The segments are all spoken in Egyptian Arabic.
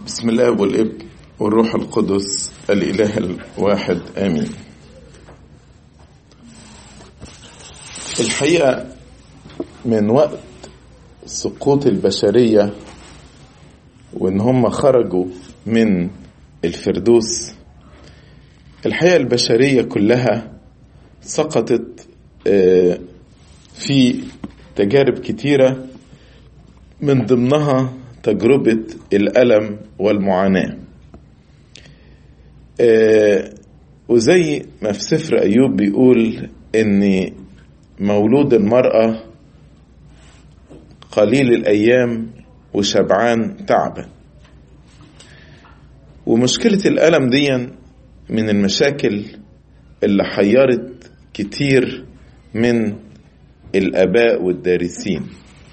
بسم الله والابن والروح القدس الإله الواحد آمين الحقيقة من وقت سقوط البشرية وإن هم خرجوا من الفردوس الحقيقة البشرية كلها سقطت في تجارب كتيرة من ضمنها تجربة الألم والمعاناة وزي ما في سفر أيوب بيقول إن مولود المرأة قليل الأيام وشبعان تعبا ومشكلة الألم دي من المشاكل اللي حيرت كتير من الآباء والدارسين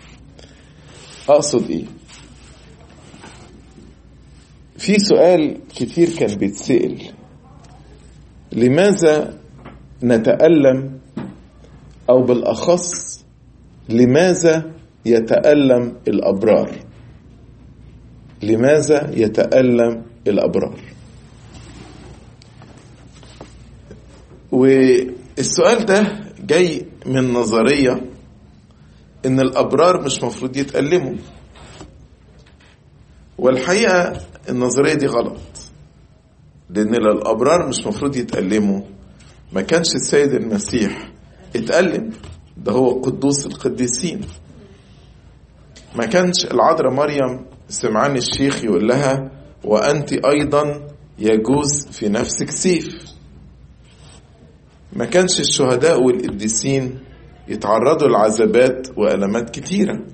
أقصد إيه؟ في سؤال كتير كان بيتسأل لماذا نتألم أو بالأخص لماذا يتألم الأبرار لماذا يتألم الأبرار والسؤال ده جاي من نظرية إن الأبرار مش مفروض يتألموا والحقيقة النظرية دي غلط لأن لو الأبرار مش مفروض يتألموا ما كانش السيد المسيح اتألم ده هو قدوس القديسين ما كانش العذراء مريم سمعان الشيخ يقول لها وأنت أيضا يجوز في نفسك سيف ما كانش الشهداء والقديسين يتعرضوا لعذابات وألمات كتيرة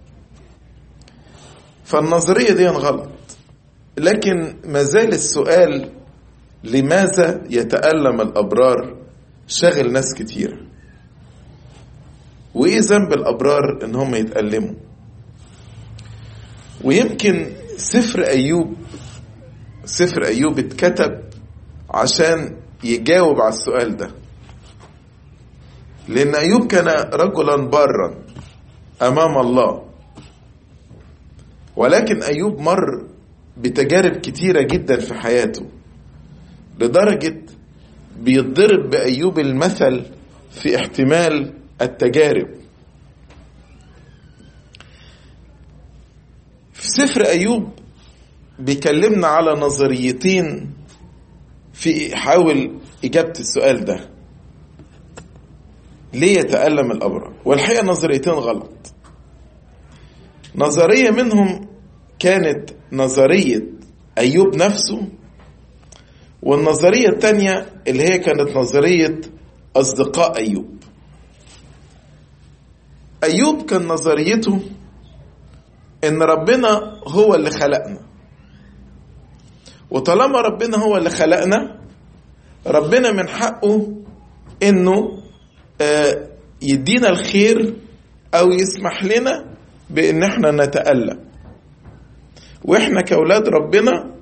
فالنظرية دي غلط لكن ما زال السؤال لماذا يتألم الأبرار شاغل ناس كتيرة وإيه ذنب الأبرار إن هم يتألموا ويمكن سفر أيوب سفر أيوب اتكتب عشان يجاوب على السؤال ده لأن أيوب كان رجلا بارا أمام الله ولكن أيوب مر بتجارب كتيرة جدا في حياته لدرجة بيتضرب بأيوب المثل في احتمال التجارب في سفر أيوب بيكلمنا على نظريتين في حاول إجابة السؤال ده ليه يتألم الأبرار والحقيقة نظريتين غلط نظرية منهم كانت نظرية أيوب نفسه والنظرية الثانية اللي هي كانت نظرية أصدقاء أيوب أيوب كان نظريته إن ربنا هو اللي خلقنا وطالما ربنا هو اللي خلقنا ربنا من حقه إنه يدينا الخير أو يسمح لنا بإن احنا نتألم واحنا كأولاد ربنا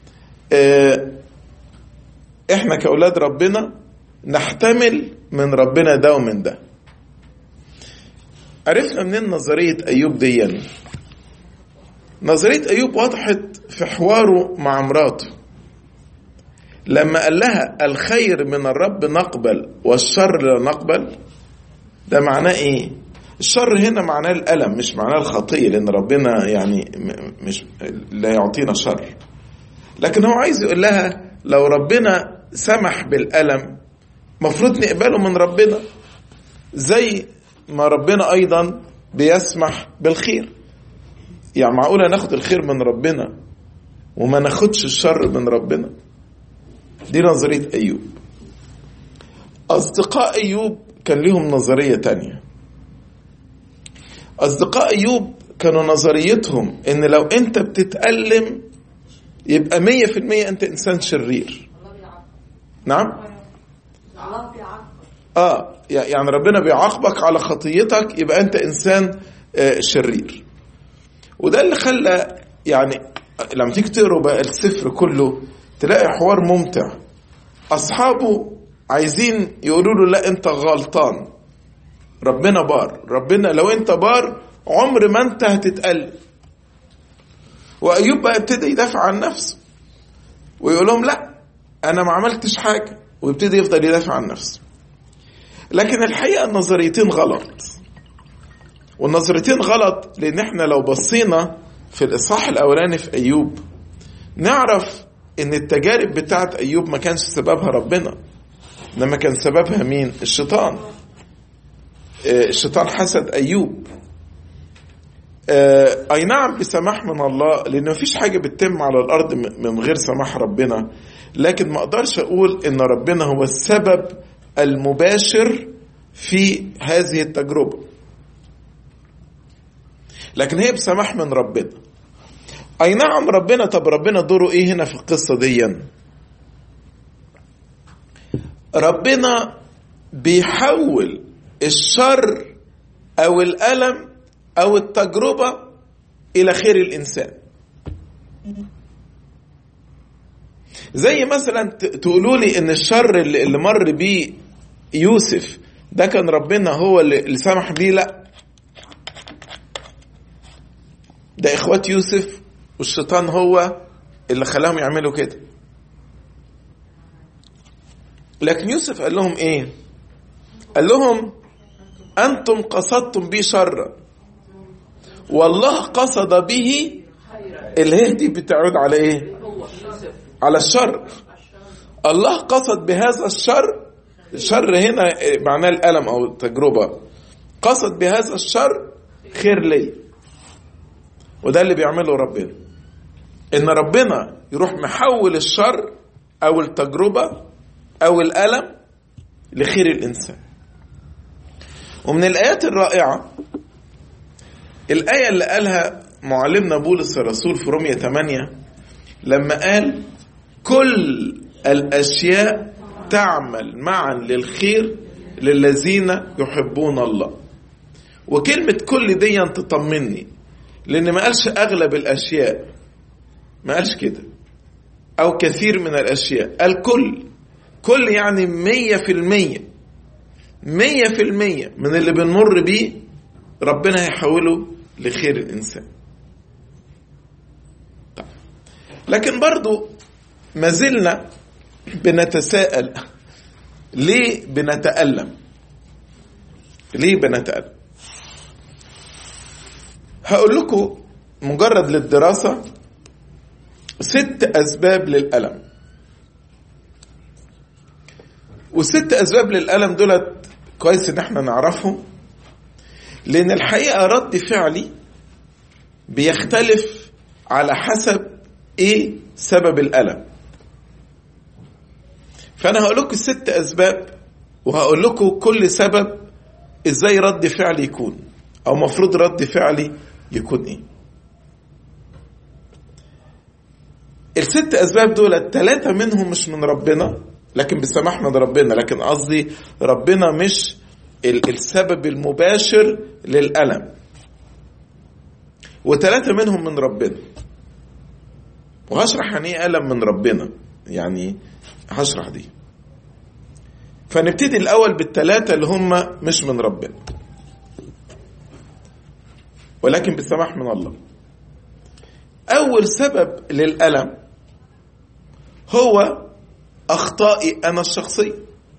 احنا كأولاد ربنا نحتمل من ربنا ده ومن ده عرفنا منين نظرية أيوب دي نظرية أيوب وضحت في حواره مع مراته لما قال لها الخير من الرب نقبل والشر لا نقبل ده معناه ايه الشر هنا معناه الألم مش معناه الخطية لأن ربنا يعني مش لا يعطينا شر لكن هو عايز يقول لها لو ربنا سمح بالألم مفروض نقبله من ربنا زي ما ربنا أيضا بيسمح بالخير يعني معقولة ناخد الخير من ربنا وما ناخدش الشر من ربنا دي نظرية أيوب أصدقاء أيوب كان لهم نظرية تانية أصدقاء أيوب كانوا نظريتهم إن لو أنت بتتألم يبقى مية في المية أنت إنسان شرير نعم آه يعني ربنا بيعاقبك على خطيتك يبقى أنت إنسان آه شرير وده اللي خلى يعني لما تيجي تقروا بقى السفر كله تلاقي حوار ممتع أصحابه عايزين يقولوا له لا أنت غلطان ربنا بار ربنا لو انت بار عمر ما انت هتتقلب وايوب بقى ابتدى يدافع عن نفسه ويقول لهم لا انا ما عملتش حاجه ويبتدي يفضل يدافع عن نفسه لكن الحقيقه النظريتين غلط والنظريتين غلط لان احنا لو بصينا في الاصحاح الاولاني في ايوب نعرف ان التجارب بتاعت ايوب ما كانش سببها ربنا انما كان سببها مين الشيطان الشيطان حسد ايوب اي نعم بسماح من الله لان مفيش حاجه بتتم على الارض من غير سماح ربنا لكن ما اقدرش اقول ان ربنا هو السبب المباشر في هذه التجربه لكن هي بسماح من ربنا اي نعم ربنا طب ربنا دوره ايه هنا في القصه دي ربنا بيحول الشر او الالم او التجربه الى خير الانسان زي مثلا تقولوا لي ان الشر اللي, اللي مر بيه يوسف ده كان ربنا هو اللي سمح بيه لا ده اخوات يوسف والشيطان هو اللي خلاهم يعملوا كده لكن يوسف قال لهم ايه قال لهم انتم قصدتم بي شرا والله قصد به الهه دي بتعود على ايه على الشر الله قصد بهذا الشر الشر هنا معناه الالم او التجربه قصد بهذا الشر خير لي وده اللي بيعمله ربنا ان ربنا يروح محول الشر او التجربه او الالم لخير الانسان ومن الايات الرائعه الايه اللي قالها معلمنا بولس الرسول في رومية 8 لما قال كل الاشياء تعمل معا للخير للذين يحبون الله وكلمة كل دي تطمني لأن ما قالش أغلب الأشياء ما قالش كده أو كثير من الأشياء قال كل كل يعني مية في المية مية في المية من اللي بنمر بيه ربنا هيحوله لخير الإنسان طيب. لكن برضو ما زلنا بنتساءل ليه بنتألم ليه بنتألم هقول لكم مجرد للدراسة ست أسباب للألم وست أسباب للألم دولت كويس إن احنا نعرفهم لأن الحقيقة رد فعلي بيختلف على حسب إيه سبب الألم فأنا هقول لكم الست أسباب وهقول لكم كل سبب إزاي رد فعلي يكون أو مفروض رد فعلي يكون إيه الست أسباب دول الثلاثة منهم مش من ربنا لكن بسماح من ربنا لكن قصدي ربنا مش السبب المباشر للألم وثلاثة منهم من ربنا وهشرح يعني ايه ألم من ربنا يعني هشرح دي فنبتدي الأول بالثلاثة اللي هم مش من ربنا ولكن بالسماح من الله أول سبب للألم هو أخطائي أنا الشخصية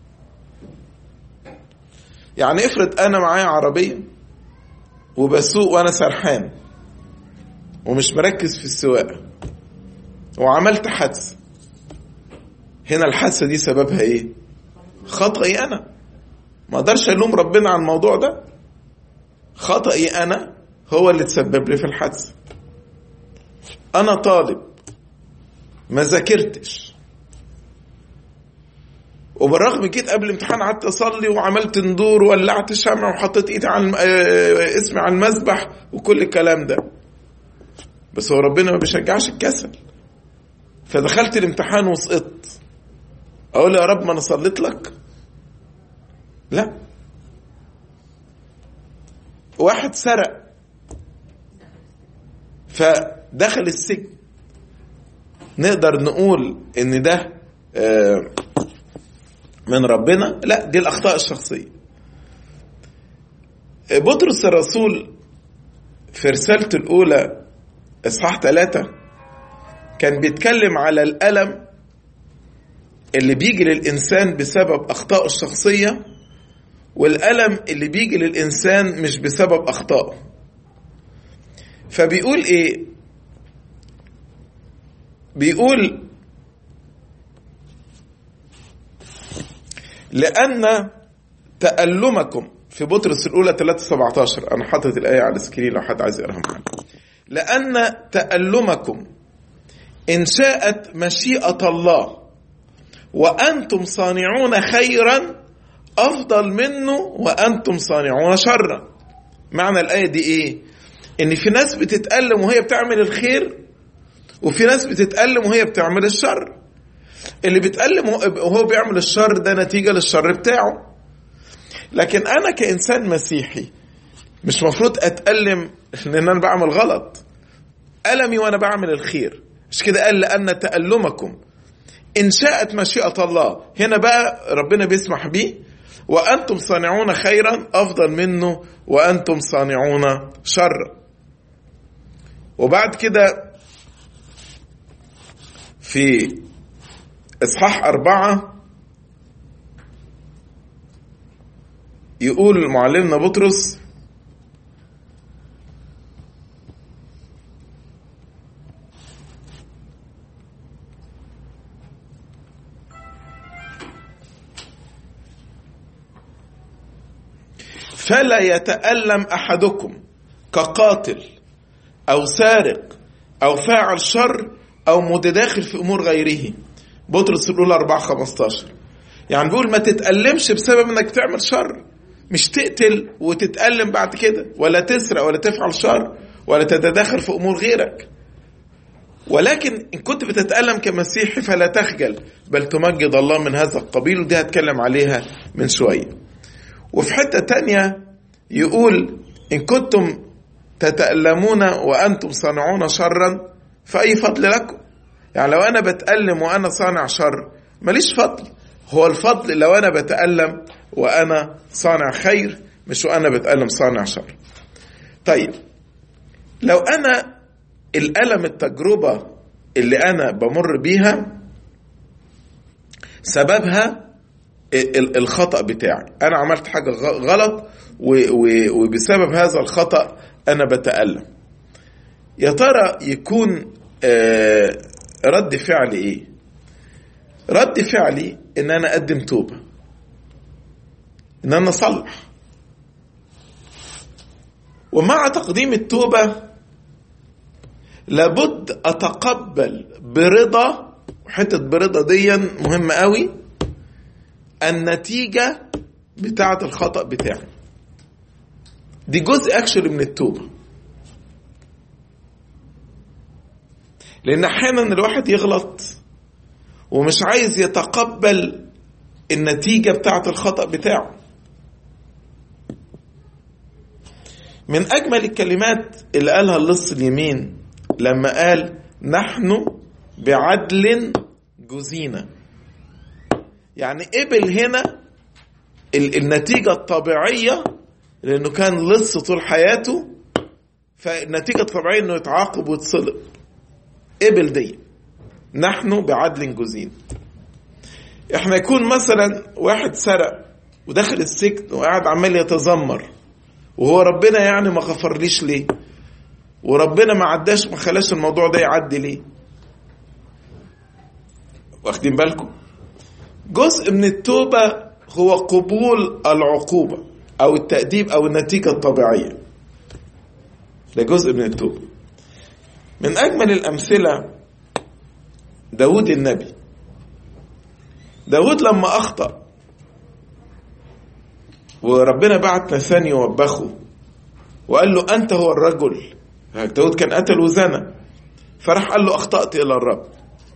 يعني افرض أنا معايا عربية وبسوق وأنا سرحان ومش مركز في السواقة وعملت حادثة هنا الحادثة دي سببها إيه؟ خطأي أنا ما أقدرش ألوم ربنا على الموضوع ده خطأي أنا هو اللي تسبب لي في الحادثة أنا طالب ما ذاكرتش وبالرغم جيت قبل الامتحان قعدت اصلي وعملت ندور وولعت شمع وحطيت ايدي على الم... اسمي على المسبح وكل الكلام ده بس هو ربنا ما بيشجعش الكسل فدخلت الامتحان وسقطت اقول يا رب ما انا صليت لك لا واحد سرق فدخل السجن نقدر نقول ان ده من ربنا لا دي الاخطاء الشخصيه بطرس الرسول في رسالته الاولى إصحاح ثلاثة كان بيتكلم على الألم اللي بيجي للإنسان بسبب أخطائه الشخصية والألم اللي بيجي للإنسان مش بسبب أخطائه فبيقول إيه بيقول لأن تألمكم في بطرس الأولى 3 17 أنا حاطط الآية على السكرين لو حد عايز يقراها معايا لأن تألمكم إن شاءت مشيئة الله وأنتم صانعون خيرا أفضل منه وأنتم صانعون شرا معنى الآية دي إيه؟ إن في ناس بتتألم وهي بتعمل الخير وفي ناس بتتألم وهي بتعمل الشر اللي بيتألم وهو بيعمل الشر ده نتيجة للشر بتاعه لكن أنا كإنسان مسيحي مش مفروض أتألم لأن أنا بعمل غلط ألمي وأنا بعمل الخير مش كده قال لأن تألمكم إن شاءت مشيئة الله هنا بقى ربنا بيسمح بيه وأنتم صانعون خيرا أفضل منه وأنتم صانعون شرا وبعد كده في إصحاح أربعة يقول معلمنا بطرس فلا يتألم أحدكم كقاتل أو سارق أو فاعل شر أو متداخل في أمور غيره بطرس الأولى 4 15 يعني بيقول ما تتألمش بسبب انك تعمل شر مش تقتل وتتألم بعد كده ولا تسرق ولا تفعل شر ولا تتداخل في أمور غيرك ولكن إن كنت بتتألم كمسيحي فلا تخجل بل تمجد الله من هذا القبيل ودي هتكلم عليها من شوية وفي حتة تانية يقول إن كنتم تتألمون وأنتم صانعون شرا فأي فضل لكم يعني لو أنا بتألم وأنا صانع شر ماليش فضل هو الفضل لو أنا بتألم وأنا صانع خير مش وأنا بتألم صانع شر طيب لو أنا الألم التجربة اللي أنا بمر بيها سببها الخطأ بتاعي أنا عملت حاجة غلط وبسبب هذا الخطأ أنا بتألم يا ترى يكون رد فعلي إيه رد فعلي إن أنا أقدم توبة إن أنا أصلح ومع تقديم التوبة لابد أتقبل برضا حتة برضا دي مهمة قوي النتيجة بتاعة الخطأ بتاعي دي جزء اكشولي من التوبة لأن أحيانا الواحد يغلط ومش عايز يتقبل النتيجة بتاعة الخطأ بتاعه من أجمل الكلمات اللي قالها اللص اليمين لما قال نحن بعدل جزينا يعني قبل هنا النتيجة الطبيعية لأنه كان لص طول حياته فالنتيجة الطبيعية أنه يتعاقب ويتصلب قبل دي نحن بعدل جزين احنا يكون مثلا واحد سرق ودخل السجن وقاعد عمال يتذمر وهو ربنا يعني ما غفرليش ليه وربنا ما عداش ما خلاش الموضوع ده يعدي ليه واخدين بالكم جزء من التوبة هو قبول العقوبة أو التأديب أو النتيجة الطبيعية ده جزء من التوبة من أجمل الأمثلة داود النبي داود لما أخطأ وربنا بعت نثان يوبخه وقال له أنت هو الرجل داود كان قتل وزنى فراح قال له أخطأت إلى الرب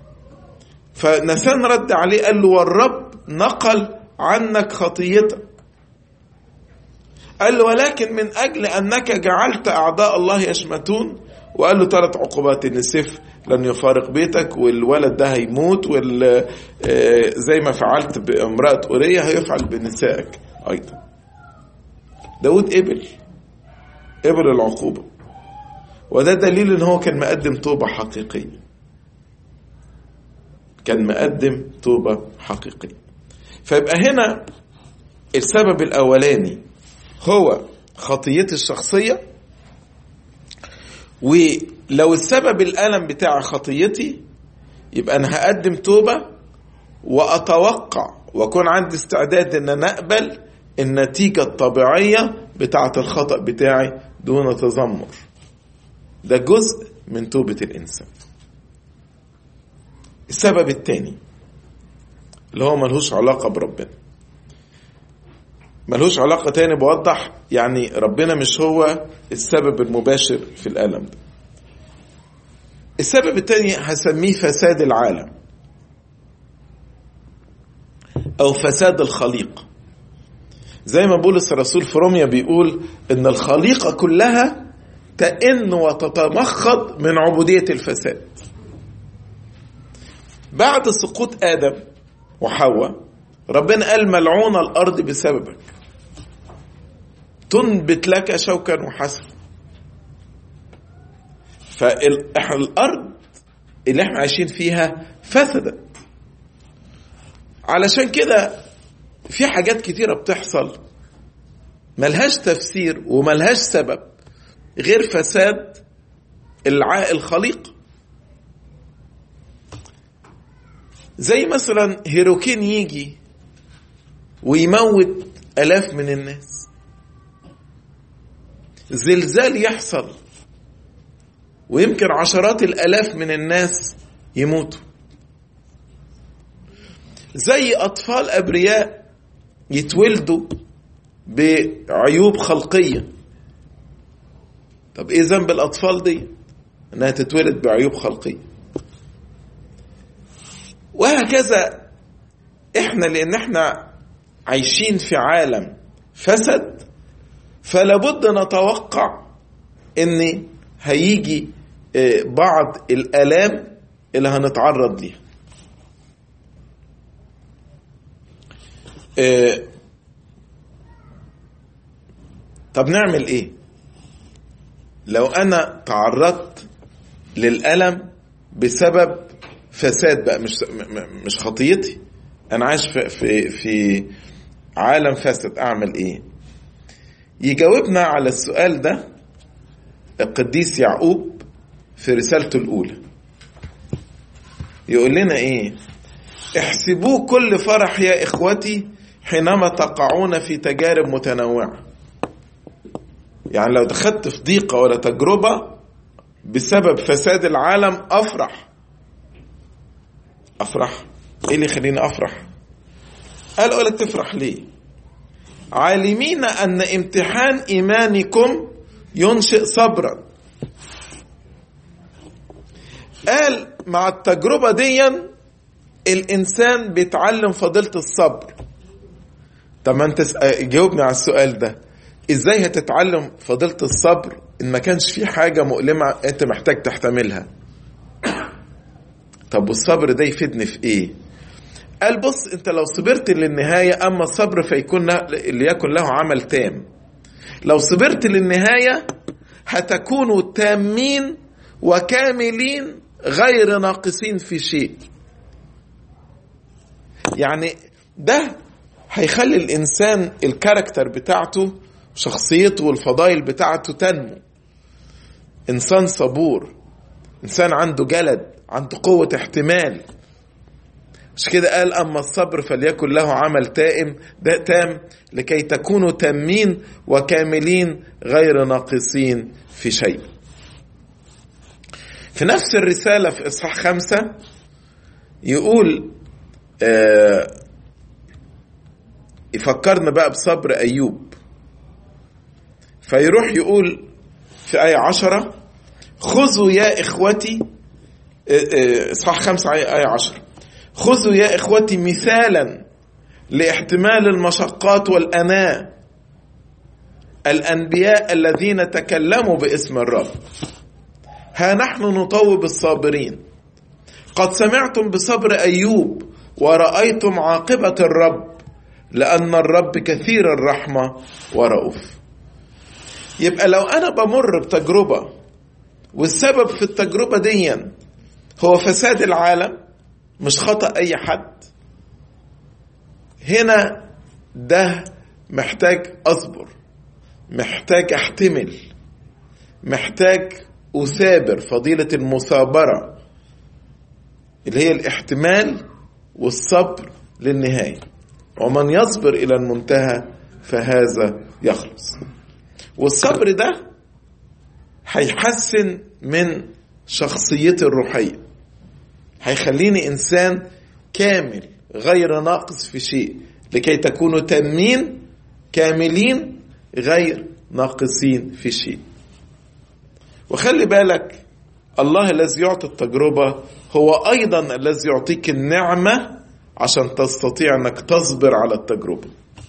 فنثان رد عليه قال له والرب نقل عنك خطيتك قال له ولكن من أجل أنك جعلت أعداء الله يشمتون وقال له ثلاث عقوبات ان السيف لن يفارق بيتك والولد ده هيموت وال زي ما فعلت بامرأة أورية هيفعل بنسائك أيضا داود قبل قبل العقوبة وده دليل ان هو كان مقدم توبة حقيقية كان مقدم توبة حقيقية فيبقى هنا السبب الأولاني هو خطيتي الشخصية ولو السبب الألم بتاع خطيتي يبقى أنا هقدم توبة وأتوقع وأكون عندي استعداد إن أنا أقبل النتيجة الطبيعية بتاعة الخطأ بتاعي دون تذمر ده جزء من توبة الإنسان السبب الثاني اللي هو ملهوش علاقة بربنا ملهوش علاقة تاني بوضح يعني ربنا مش هو السبب المباشر في الألم ده السبب الثاني هسميه فساد العالم أو فساد الخليقة زي ما بولس الرسول في روميا بيقول إن الخليقة كلها تئن وتتمخض من عبودية الفساد بعد سقوط آدم وحواء ربنا قال ملعونة الأرض بسببك تنبت لك شوكا وحسن فالأرض اللي احنا عايشين فيها فسدت علشان كده في حاجات كتيرة بتحصل ملهاش تفسير وملهاش سبب غير فساد الخليقة زي مثلا هيروكين يجي ويموت آلاف من الناس زلزال يحصل ويمكن عشرات الآلاف من الناس يموتوا زي أطفال أبرياء يتولدوا بعيوب خلقية طب إيه ذنب الأطفال دي؟ إنها تتولد بعيوب خلقية وهكذا إحنا لأن إحنا عايشين في عالم فسد فلابد نتوقع ان هيجي بعض الالام اللي هنتعرض ليها طب نعمل ايه لو انا تعرضت للالم بسبب فساد بقى مش مش خطيتي انا عايش في في في عالم فاسد اعمل ايه يجاوبنا على السؤال ده القديس يعقوب في رسالته الاولى يقول لنا ايه احسبوه كل فرح يا اخوتي حينما تقعون في تجارب متنوعه يعني لو دخلت في ضيقه ولا تجربه بسبب فساد العالم افرح افرح ايه اللي يخليني افرح قال ولا تفرح ليه عالمين ان امتحان ايمانكم ينشئ صبرا قال مع التجربة دي الإنسان بيتعلم فضيلة الصبر طب ما أنت جاوبني على السؤال ده إزاي هتتعلم فضيلة الصبر إن ما كانش في حاجة مؤلمة أنت محتاج تحتملها طب والصبر ده يفيدني في إيه قال بص أنت لو صبرت للنهاية أما الصبر فيكون ليكن له عمل تام لو صبرت للنهاية هتكونوا تامين وكاملين غير ناقصين في شيء يعني ده هيخلي الإنسان الكاركتر بتاعته شخصيته والفضائل بتاعته تنمو إنسان صبور إنسان عنده جلد عنده قوة احتمال مش كده قال أما الصبر فليكن له عمل تائم ده تام لكي تكونوا تامين وكاملين غير ناقصين في شيء في نفس الرسالة في إصحاح خمسة يقول آه يفكرنا بقى بصبر أيوب فيروح يقول في آية عشرة خذوا يا إخوتي إصحاح خمسة آية عشرة خذوا يا إخوتي مثالا لاحتمال المشقات والأناة الأنبياء الذين تكلموا باسم الرب ها نحن نطوب الصابرين قد سمعتم بصبر أيوب ورأيتم عاقبة الرب لأن الرب كثير الرحمة ورؤوف يبقى لو أنا بمر بتجربة والسبب في التجربة دي هو فساد العالم مش خطأ أي حد هنا ده محتاج أصبر محتاج أحتمل محتاج أثابر فضيلة المثابرة اللي هي الاحتمال والصبر للنهاية ومن يصبر إلى المنتهى فهذا يخلص والصبر ده هيحسن من شخصيتي الروحية هيخليني إنسان كامل غير ناقص في شيء لكي تكونوا تامين كاملين غير ناقصين في شيء وخلي بالك الله الذي يعطي التجربة هو أيضا الذي يعطيك النعمة عشان تستطيع أنك تصبر على التجربة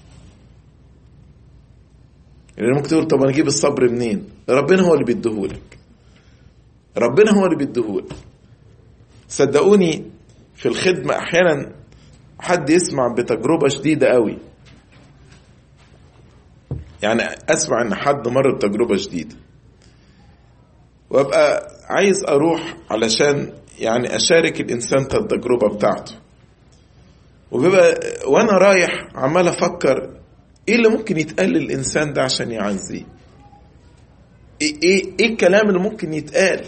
يعني ممكن تقول طب أنا أجيب الصبر منين ربنا هو اللي بيديهولك ربنا هو اللي بيديهولك صدقوني في الخدمة أحيانا حد يسمع بتجربة شديدة قوي يعني أسمع إن حد مر بتجربة شديدة وابقى عايز اروح علشان يعني اشارك الانسان في التجربه بتاعته وبيبقى وانا رايح عمال افكر ايه اللي ممكن يتقال للانسان ده عشان يعزيه ايه ايه, إيه الكلام اللي ممكن يتقال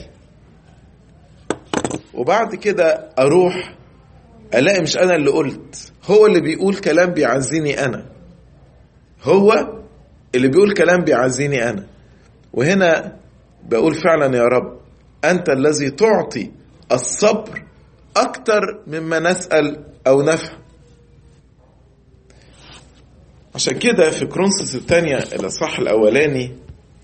وبعد كده اروح الاقي مش انا اللي قلت هو اللي بيقول كلام بيعزيني انا هو اللي بيقول كلام بيعزيني انا وهنا بقول فعلا يا رب أنت الذي تعطي الصبر أكثر مما نسأل أو نفهم عشان كده في كرونسوس الثانية الأصحاح الأولاني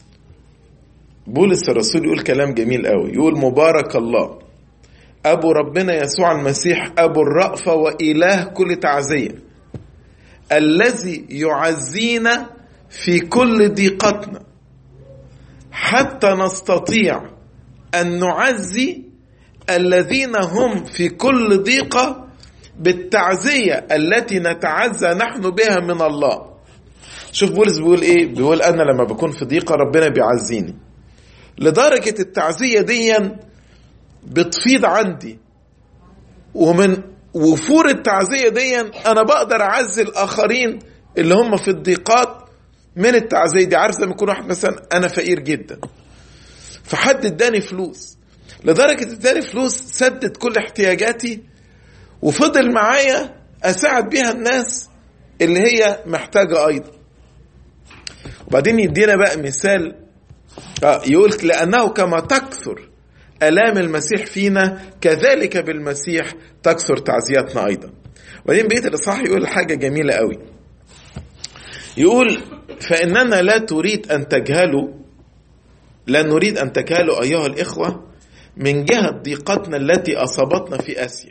بولس الرسول يقول كلام جميل قوي يقول مبارك الله أبو ربنا يسوع المسيح أبو الرأفة وإله كل تعزية الذي يعزينا في كل ضيقتنا حتى نستطيع أن نعزي الذين هم في كل ضيقة بالتعزية التي نتعزى نحن بها من الله شوف بولس بيقول ايه بيقول انا لما بكون في ضيقة ربنا بيعزيني لدرجة التعزية دي بتفيض عندي ومن وفور التعزية دي انا بقدر اعزي الاخرين اللي هم في الضيقات من التعزية دي عارف لما يكون واحد مثلا انا فقير جدا فحد اداني فلوس لدرجة اداني فلوس سدت كل احتياجاتي وفضل معايا اساعد بيها الناس اللي هي محتاجة ايضا وبعدين يدينا بقى مثال يقول لانه كما تكثر الام المسيح فينا كذلك بالمسيح تكثر تعزيتنا ايضا وبعدين بقيه الاصحاح يقول حاجه جميله قوي يقول فاننا لا تريد ان تجهلوا لا نريد ان تجهلوا ايها الاخوه من جهه ضيقتنا التي اصابتنا في اسيا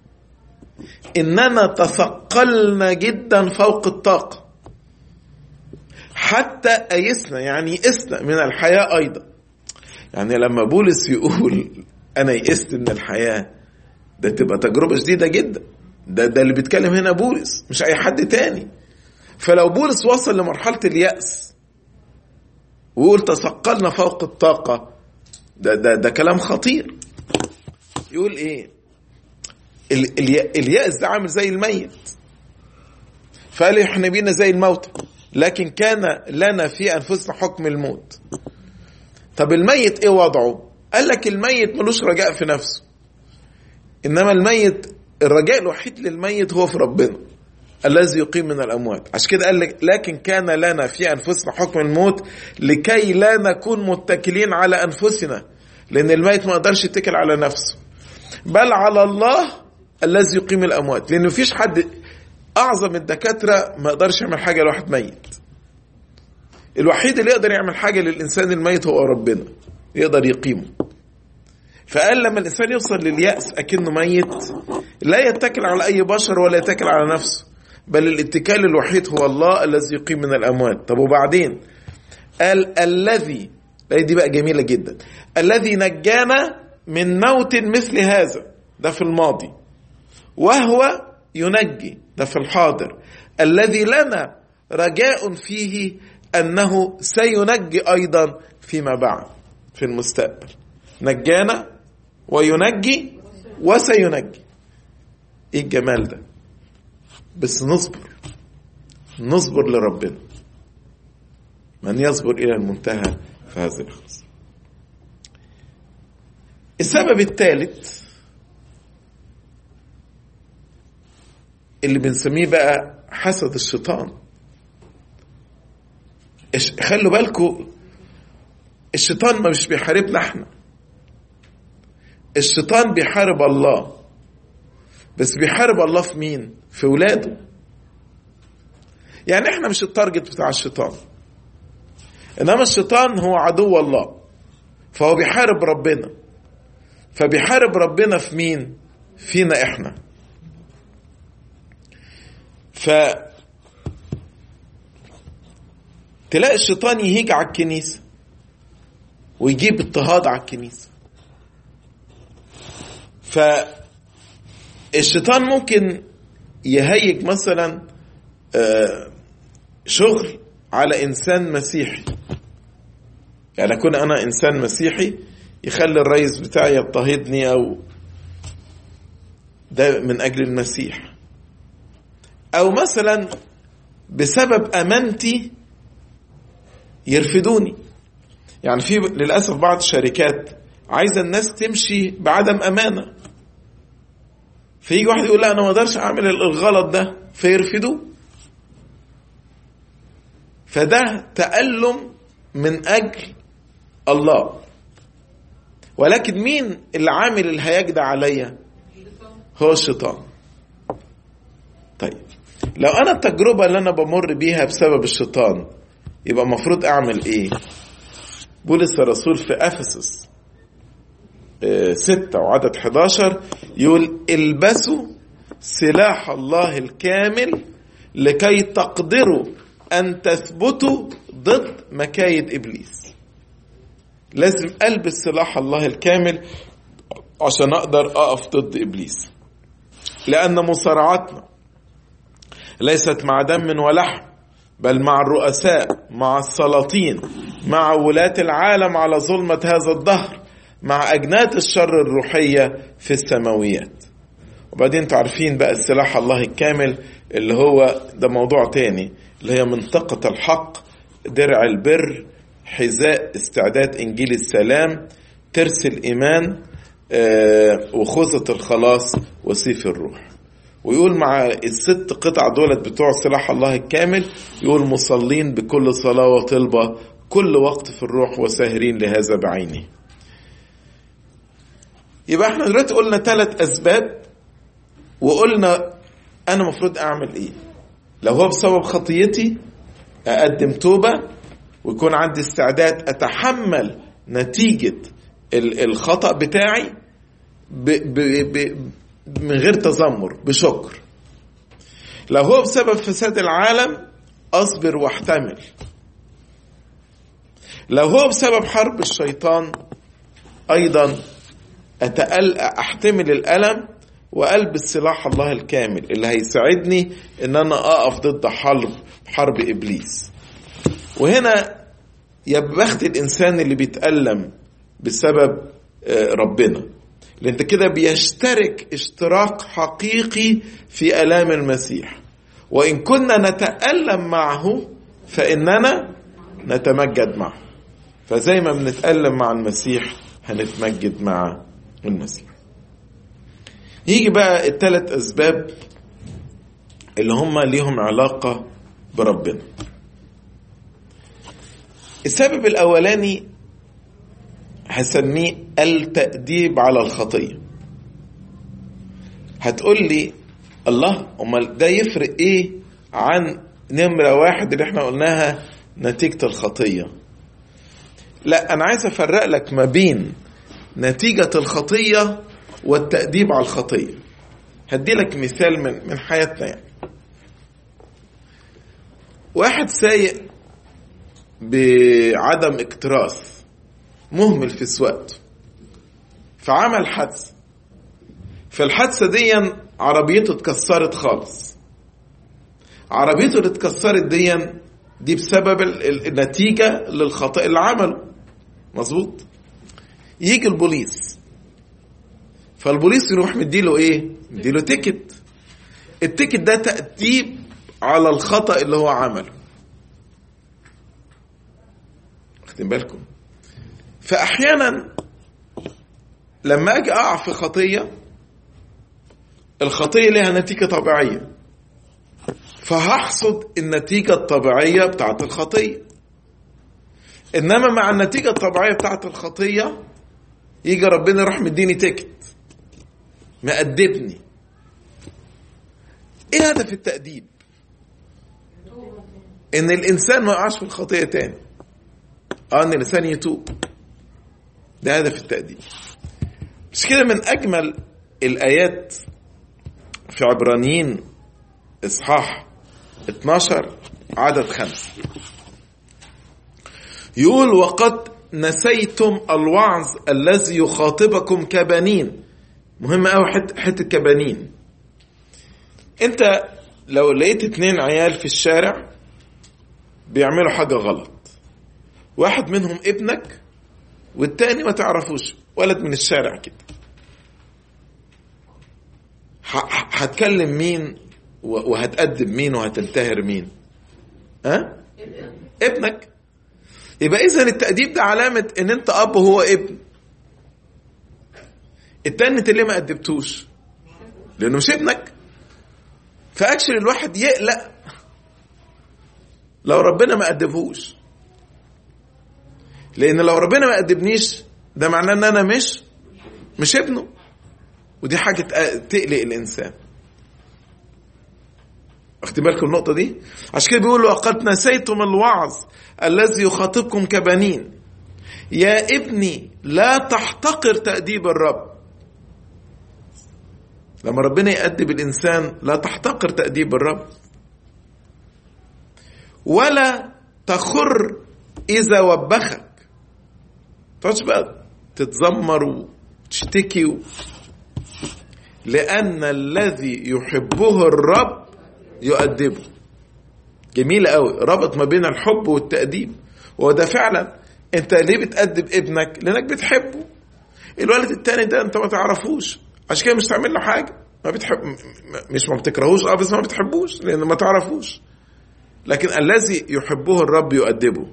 اننا تثقلنا جدا فوق الطاقه حتى ايسنا يعني يئسنا من الحياه ايضا يعني لما بولس يقول انا يئست من الحياه ده تبقى تجربه شديده جدا ده ده اللي بيتكلم هنا بولس مش اي حد تاني فلو بولس وصل لمرحله الياس ويقول تثقلنا فوق الطاقه ده ده ده كلام خطير يقول ايه ال ال الياس ده عامل زي الميت فقال احنا بينا زي الموتى لكن كان لنا في انفسنا حكم الموت طب الميت ايه وضعه قال لك الميت ملوش رجاء في نفسه انما الميت الرجاء الوحيد للميت هو في ربنا الذي يقيم من الاموات عشان كده قال لك لكن كان لنا في انفسنا حكم الموت لكي لا نكون متكلين على انفسنا لان الميت ما يقدرش يتكل على نفسه بل على الله الذي يقيم الاموات لان مفيش حد اعظم الدكاتره ما يقدرش يعمل حاجه لواحد ميت الوحيد اللي يقدر يعمل حاجه للانسان الميت هو ربنا يقدر يقيمه فقال لما الانسان يوصل للياس اكنه ميت لا يتكل على اي بشر ولا يتكل على نفسه بل الاتكال الوحيد هو الله الذي يقيم من الاموات طب وبعدين قال الذي دي بقى جميله جدا الذي نجانا من موت مثل هذا ده في الماضي وهو ينجي ده في الحاضر الذي لنا رجاء فيه انه سينجي ايضا فيما بعد في المستقبل نجانا وينجي وسينجي ايه الجمال ده بس نصبر نصبر لربنا من يصبر الى المنتهى فهذا يخلص السبب الثالث اللي بنسميه بقى حسد الشيطان خلوا بالكم الشيطان ما مش بيحاربنا احنا الشيطان بيحارب الله بس بيحارب الله في مين في ولاده يعني احنا مش التارجت بتاع الشيطان انما الشيطان هو عدو الله فهو بيحارب ربنا فبيحارب ربنا في مين فينا احنا ف تلاقي الشيطان يهيج على الكنيسة ويجيب اضطهاد على الكنيسة فالشيطان ممكن يهيج مثلا شغل على إنسان مسيحي يعني أكون أنا إنسان مسيحي يخلي الرئيس بتاعي يضطهدني أو ده من أجل المسيح أو مثلا بسبب أمانتي يرفدوني يعني في للأسف بعض الشركات عايزة الناس تمشي بعدم أمانة فيجي واحد يقول لا أنا ما أقدرش أعمل الغلط ده فيرفدوه فده تألم من أجل الله ولكن مين اللي عامل الهياج ده عليا هو الشيطان طيب لو أنا التجربة اللي أنا بمر بيها بسبب الشيطان يبقى المفروض اعمل ايه بولس الرسول في افسس ستة وعدد 11 يقول البسوا سلاح الله الكامل لكي تقدروا ان تثبتوا ضد مكايد ابليس لازم البس سلاح الله الكامل عشان اقدر اقف ضد ابليس لان مصارعتنا ليست مع دم ولحم بل مع الرؤساء مع السلاطين مع ولاة العالم على ظلمة هذا الدهر مع أجناد الشر الروحية في السماويات وبعدين تعرفين بقى السلاح الله الكامل اللي هو ده موضوع تاني اللي هي منطقة الحق درع البر حذاء استعداد إنجيل السلام ترس الإيمان وخوذة الخلاص وسيف الروح ويقول مع الست قطع دولت بتوع سلاح الله الكامل يقول مصلين بكل صلاة وطلبة كل وقت في الروح وساهرين لهذا بعينه يبقى احنا دلوقتي قلنا ثلاث اسباب وقلنا انا المفروض اعمل ايه لو هو بسبب خطيتي اقدم توبة ويكون عندي استعداد اتحمل نتيجة الخطأ بتاعي ب ب ب من غير تذمر بشكر لو هو بسبب فساد العالم اصبر واحتمل لو هو بسبب حرب الشيطان ايضا أتأل احتمل الالم والبس سلاح الله الكامل اللي هيساعدني ان انا اقف ضد حرب حرب ابليس وهنا يا بخت الانسان اللي بيتالم بسبب ربنا لان كده بيشترك اشتراك حقيقي في الام المسيح وان كنا نتالم معه فاننا نتمجد معه فزي ما بنتالم مع المسيح هنتمجد مع المسيح يجي بقى الثلاث اسباب اللي هم ليهم علاقه بربنا السبب الاولاني هسميه التأديب على الخطية هتقول لي الله امال ده يفرق ايه عن نمرة واحد اللي احنا قلناها نتيجة الخطية لا انا عايز افرق لك ما بين نتيجة الخطية والتأديب على الخطية هدي لك مثال من من حياتنا يعني واحد سايق بعدم اكتراث مهمل في سواقته فعمل حادثة في الحادثة دي عربيته اتكسرت خالص عربيته اللي اتكسرت دي دي بسبب النتيجة للخطأ اللي عمله مظبوط يجي البوليس فالبوليس يروح مديله ايه مديله تيكت التيكت ده تأديب على الخطأ اللي هو عمله واخدين بالكم فأحيانا لما أجي أقع في خطية الخطية لها نتيجة طبيعية فهحصد النتيجة الطبيعية بتاعت الخطية إنما مع النتيجة الطبيعية بتاعت الخطية يجي ربنا يروح مديني تيكت مأدبني ايه هدف التأديب ان الانسان ما يقعش في الخطية تاني اه ان الانسان يتوب ده هدف التأديب بس كده من اجمل الايات في عبرانيين اصحاح 12 عدد خمسة يقول وقد نسيتم الوعظ الذي يخاطبكم كبنين مهم قوي حته حته كبنين انت لو لقيت اتنين عيال في الشارع بيعملوا حاجه غلط واحد منهم ابنك والتاني ما تعرفوش ولد من الشارع كده هتكلم مين وهتقدم مين وهتنتهر مين ها ابنك يبقى اذا التأديب ده علامة ان انت اب وهو ابن التاني انت ليه ما أدبتوش لانه مش ابنك فاكشن الواحد يقلق لو ربنا ما أدبهوش لان لو ربنا ما أدبنيش ده معناه ان انا مش مش ابنه ودي حاجة تقلق الإنسان واخدين بالكم النقطة دي؟ عشان كده بيقول وقد نسيتم الوعظ الذي يخاطبكم كبنين يا ابني لا تحتقر تأديب الرب لما ربنا يأدب الإنسان لا تحتقر تأديب الرب ولا تخر إذا وبخك تقعدش بقى تتذمر وتشتكي و... لأن الذي يحبه الرب يؤدبه جميل قوي ربط ما بين الحب والتأديب وده فعلا انت ليه بتأدب ابنك لانك بتحبه الولد التاني ده انت ما تعرفوش عشان كده مش تعمل له حاجه ما بتحب مش ما بتكرهوش اه بس ما بتحبوش لان ما تعرفوش لكن الذي يحبه الرب يؤدبه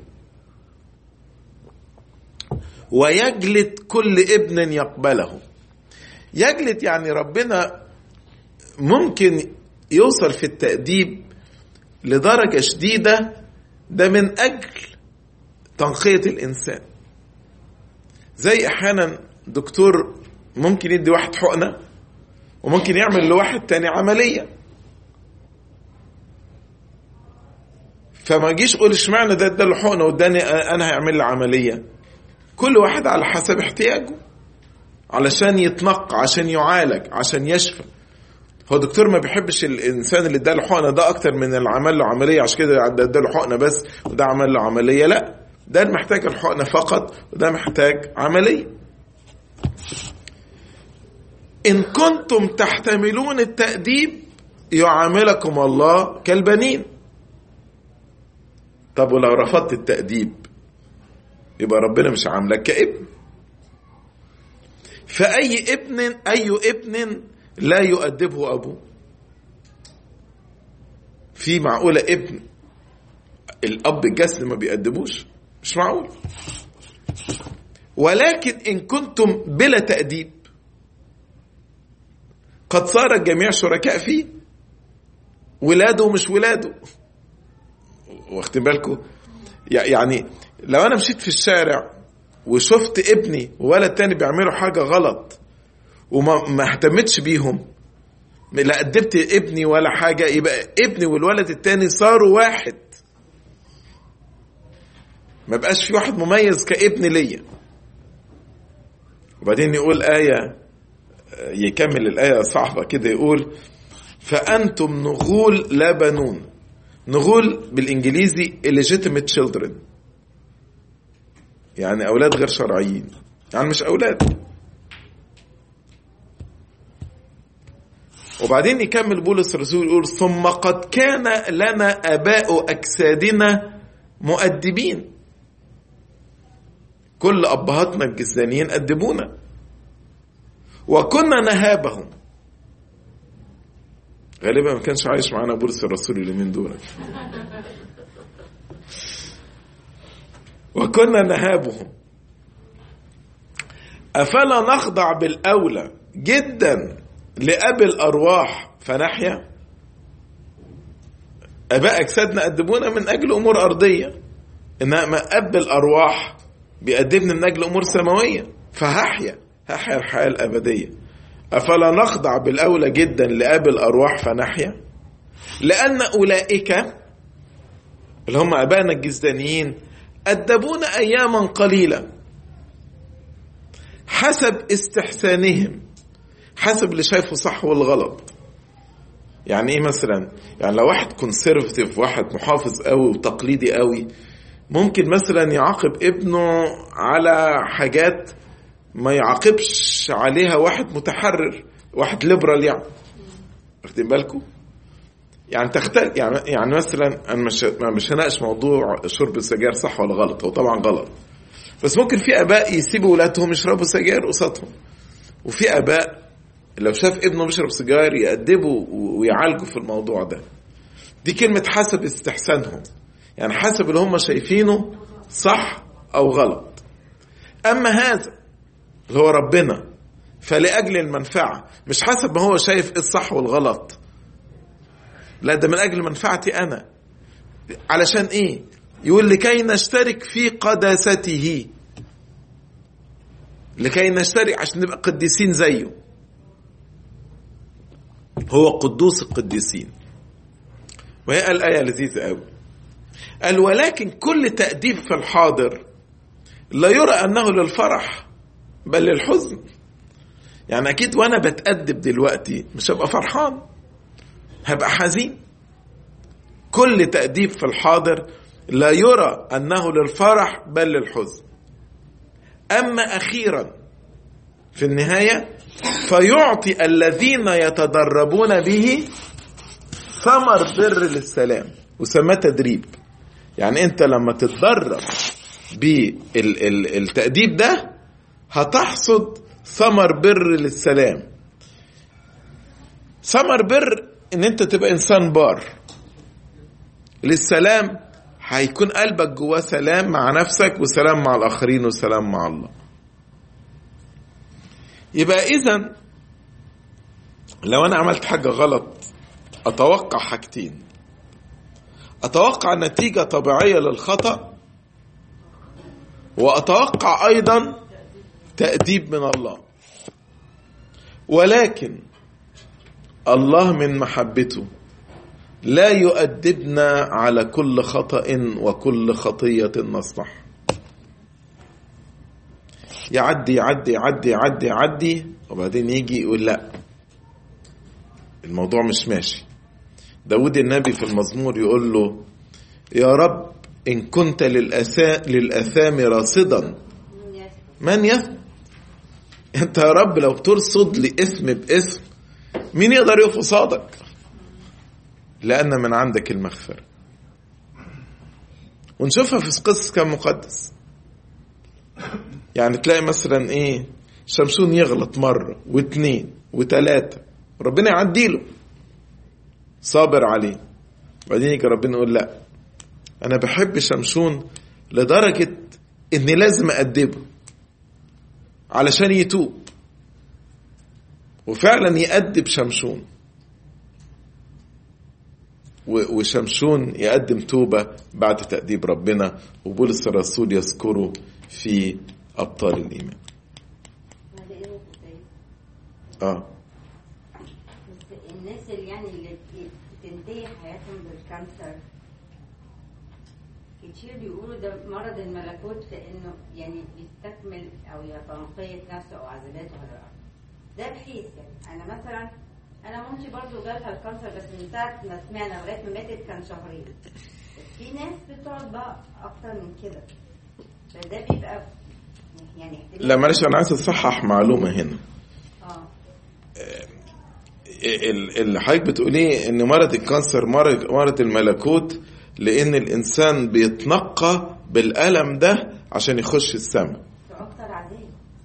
ويجلد كل ابن يقبله يجلد يعني ربنا ممكن يوصل في التأديب لدرجة شديدة ده من أجل تنقية الإنسان زي أحيانا دكتور ممكن يدي واحد حقنة وممكن يعمل لواحد تاني عملية فما جيش قول اشمعنى ده اداله حقنة واداني انا هيعمل لي عملية كل واحد على حسب احتياجه علشان يتنقى عشان يعالج عشان يشفى هو الدكتور ما بيحبش الانسان اللي اداله حقنه ده اكتر من اللي عمل له عمليه عشان كده ده اداله حقنه بس وده عمل له عمليه لا ده محتاج الحقنه فقط وده محتاج عمليه ان كنتم تحتملون التاديب يعاملكم الله كالبنين طب ولو رفضت التاديب يبقى ربنا مش عاملك كابن فاي ابن اي ابن لا يؤدبه ابوه في معقولة ابن الأب الجسد ما بيأدبوش مش معقول ولكن إن كنتم بلا تأديب قد صار الجميع شركاء فيه ولاده ومش ولاده واخدين بالكم يعني لو انا مشيت في الشارع وشفت ابني وولد تاني بيعملوا حاجه غلط وما ما اهتمتش بيهم لا أدبت ابني ولا حاجة يبقى ابني والولد التاني صاروا واحد ما بقاش في واحد مميز كابن ليا وبعدين يقول آية يكمل الآية صعبة كده يقول فأنتم نغول لا بنون نغول بالإنجليزي illegitimate children يعني أولاد غير شرعيين يعني مش أولاد وبعدين يكمل بولس الرسول يقول ثم قد كان لنا اباء اجسادنا مؤدبين كل ابهاتنا الجسدانيين ادبونا وكنا نهابهم غالبا ما كانش عايش معانا بولس الرسول اليومين دول وكنا نهابهم أفلا نخضع بالأولى جدا لأبي الأرواح فنحيا أباء أجسادنا قدمونا من أجل أمور أرضية إنما أب الأرواح بيقدمنا من أجل أمور سماوية فهحيا هحيا الحياة الأبدية أفلا نخضع بالأولى جدا لأب الأرواح فنحيا لأن أولئك اللي هم أبائنا الجسدانيين أدبونا أياما قليلة حسب استحسانهم حسب اللي شايفه صح والغلط يعني ايه مثلا يعني لو واحد كونسرفتيف واحد محافظ قوي وتقليدي قوي ممكن مثلا يعاقب ابنه على حاجات ما يعاقبش عليها واحد متحرر واحد ليبرال يعني واخدين بالكم يعني تختلف يعني يعني مثلا انا مش مش هناقش موضوع شرب السجاير صح ولا غلط هو طبعا غلط بس ممكن في اباء يسيبوا ولادهم يشربوا سجاير قصادهم وفي اباء لو شاف ابنه بيشرب سجاير يأدبه ويعالجه في الموضوع ده دي كلمة حسب استحسانهم يعني حسب اللي هم شايفينه صح أو غلط أما هذا اللي هو ربنا فلأجل المنفعة مش حسب ما هو شايف إيه الصح والغلط لا ده من أجل منفعتي أنا علشان إيه يقول لكي نشترك في قداسته لكي نشترك عشان نبقى قديسين زيه هو قدوس القديسين وهي الآية لذيذة قوي قال ولكن كل تأديب في الحاضر لا يرى أنه للفرح بل للحزن يعني أكيد وأنا بتأدب دلوقتي مش هبقى فرحان هبقى حزين كل تأديب في الحاضر لا يرى أنه للفرح بل للحزن أما أخيرا في النهاية فيعطي الذين يتدربون به ثمر بر للسلام وسماه تدريب يعني انت لما تتدرب بالتأديب ده هتحصد ثمر بر للسلام ثمر بر ان انت تبقى انسان بار للسلام هيكون قلبك جواه سلام مع نفسك وسلام مع الاخرين وسلام مع الله يبقى اذا لو انا عملت حاجه غلط اتوقع حاجتين اتوقع نتيجه طبيعيه للخطا واتوقع ايضا تاديب من الله ولكن الله من محبته لا يؤدبنا على كل خطأ وكل خطية نصنع يعدي يعدي يعدي يعدي يعدي وبعدين يجي يقول لا الموضوع مش ماشي داود النبي في المزمور يقول له يا رب إن كنت للأسا للأثام راصدا من يثم أنت يا رب لو ترصد لي اسم باسم مين يقدر يقف قصادك لأن من عندك المغفرة ونشوفها في قصص كان مقدس يعني تلاقي مثلا ايه شمشون يغلط مرة واثنين وثلاثة ربنا يعديله صابر عليه وبعدين يجي ربنا يقول لا انا بحب شمشون لدرجة اني لازم أأدبه علشان يتوب وفعلا يأدب شمشون وشمشون يقدم توبة بعد تأديب ربنا وبولس الرسول يذكره في أبطال الإيمان اه الناس اللي يعني اللي بتنتهي حياتهم بالكانسر كتير بيقولوا ده مرض الملكوت في انه يعني بيستكمل او يتنقية نفسه او عذاباته على الارض ده بحيث يعني انا مثلا انا مامتي برضو جالها الكانسر بس من ساعه ما سمعنا لغايه ما ماتت كان شهرين بس في ناس بتقعد بقى اكتر من كده فده بيبقى يعني لا معلش انا عايز اصحح معلومه هنا اه اللي حضرتك بتقوليه ان مرض الكانسر مرض مرض الملكوت لان الانسان بيتنقى بالالم ده عشان يخش السماء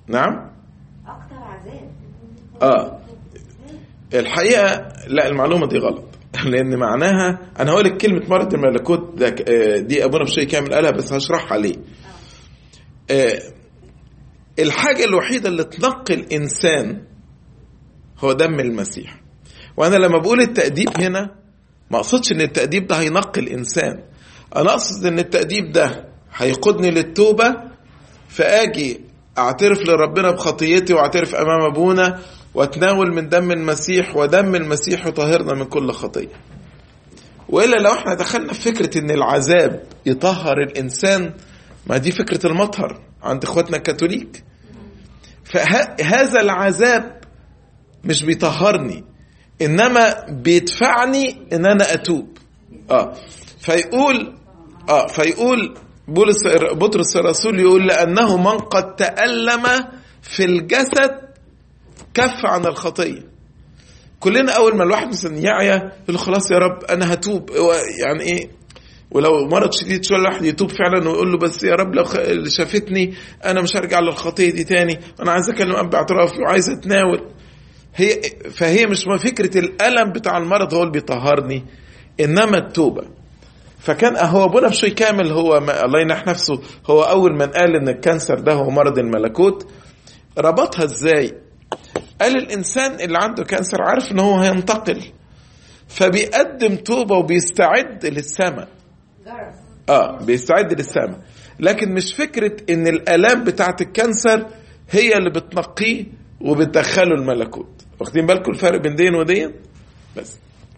نعم اكتر عذاب اه الحقيقه لا المعلومه دي غلط لان معناها انا هقول لك كلمه مرض الملكوت ده آه، دي ابونا بشيء كامل قالها بس هشرحها ليه آه، الحاجه الوحيده اللي تنقي الانسان هو دم المسيح وانا لما بقول التاديب هنا ما اقصدش ان التاديب ده هينقي الانسان انا اقصد ان التاديب ده هيقودني للتوبه فاجي اعترف لربنا بخطيتي واعترف امام ابونا واتناول من دم المسيح ودم المسيح يطهرنا من كل خطيه والا لو احنا دخلنا في فكره ان العذاب يطهر الانسان ما دي فكره المطهر عند اخواتنا الكاثوليك فهذا العذاب مش بيطهرني انما بيدفعني ان انا اتوب اه فيقول اه فيقول بولس بطرس الرسول يقول لانه من قد تألم في الجسد كف عن الخطيه كلنا اول ما الواحد مثلا يعيا يقول له خلاص يا رب انا هتوب هو يعني ايه ولو مرض شديد شويه الواحد يتوب فعلا ويقول له بس يا رب لو خ- اللي شافتني انا مش هرجع للخطيه دي تاني انا عايز اكلم اب باعترافي وعايز اتناول هي فهي مش فكره الالم بتاع المرض هو اللي بيطهرني انما التوبه فكان هو ابونا بشوي كامل هو ما الله ينح نفسه هو اول من قال ان الكانسر ده هو مرض الملكوت ربطها ازاي قال الانسان اللي عنده كانسر عارف ان هو هينتقل فبيقدم توبه وبيستعد للسماء جرس اه بيستعد للسماء لكن مش فكره ان الالام بتاعه الكانسر هي اللي بتنقيه وبتدخله الملكوت واخدين بالكم الفرق بين دين ودين بس